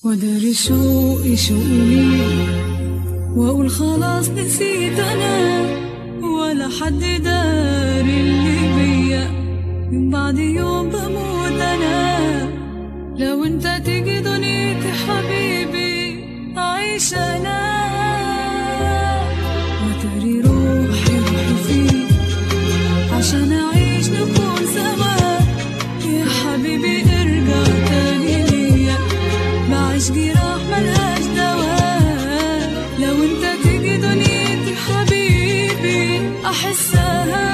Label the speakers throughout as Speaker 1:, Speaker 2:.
Speaker 1: وداري شوقي شوقي واقول خلاص نسيت انا ولا حد داري اللي بيا من بعد يوم بموت انا لو انت تيجي دنيتي حبيبي اعيش انا وتري روحي روحي فيك عشان اعيش نكون سوا يا حبيبي ارجع تاني ليا بعيش جراح ملهاش دواء لو انت تيجي دنيتي حبيبي احسها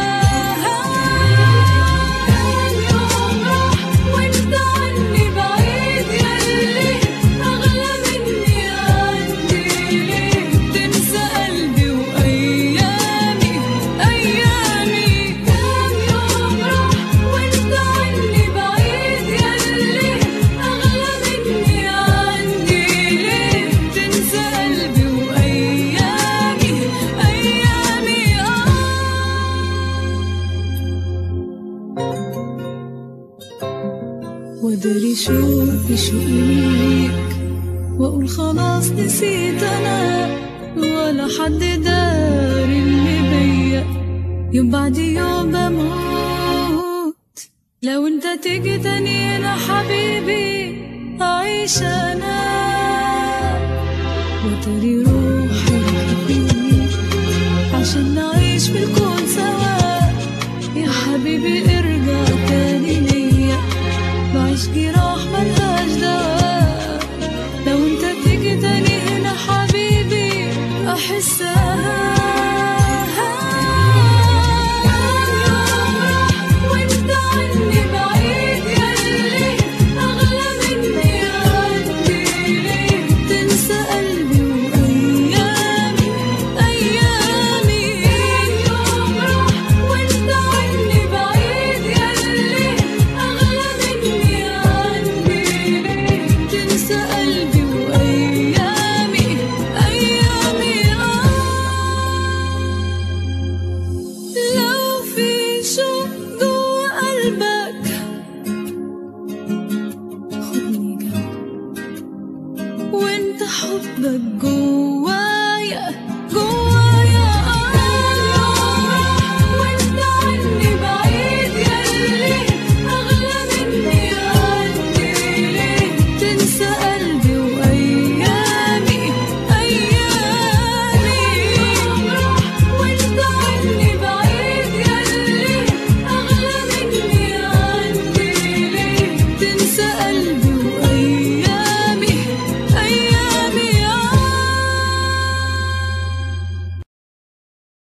Speaker 1: كان يوم راح وانت عني بعيد ياللي اغلى مني عندي ليه تنسى قلبي وايامي ايامي كان يوم راح وانت عني بعيد ياللي اغلى مني عندي ليه تنسى قلبي وايامي ايامي آه وادري شوقي شوقي ليك واقول خلاص نسيت انا ولا حد داري اللي بيا يوم بعد يوم بموت لو انت تيجي تاني انا حبيبي اعيش انا وتري روحي روحي فيك عشان نعيش في الكون سوا يا حبيبي ارجع تاني ليا بعيش جراح ملهاش دواء لو انت تيجي تاني هنا حبيبي احسها وانت عني بعيد ياللي اغلى مني عندي ليه تنسى قلبي وايامي ايامي يوم راح وانت عني بعيد ياللي اغلى مني عندي ليه تنسى قلبي وايامي ايامي آه لو في شوق جوا قلبك خدني جنبك وانت حبك جوايا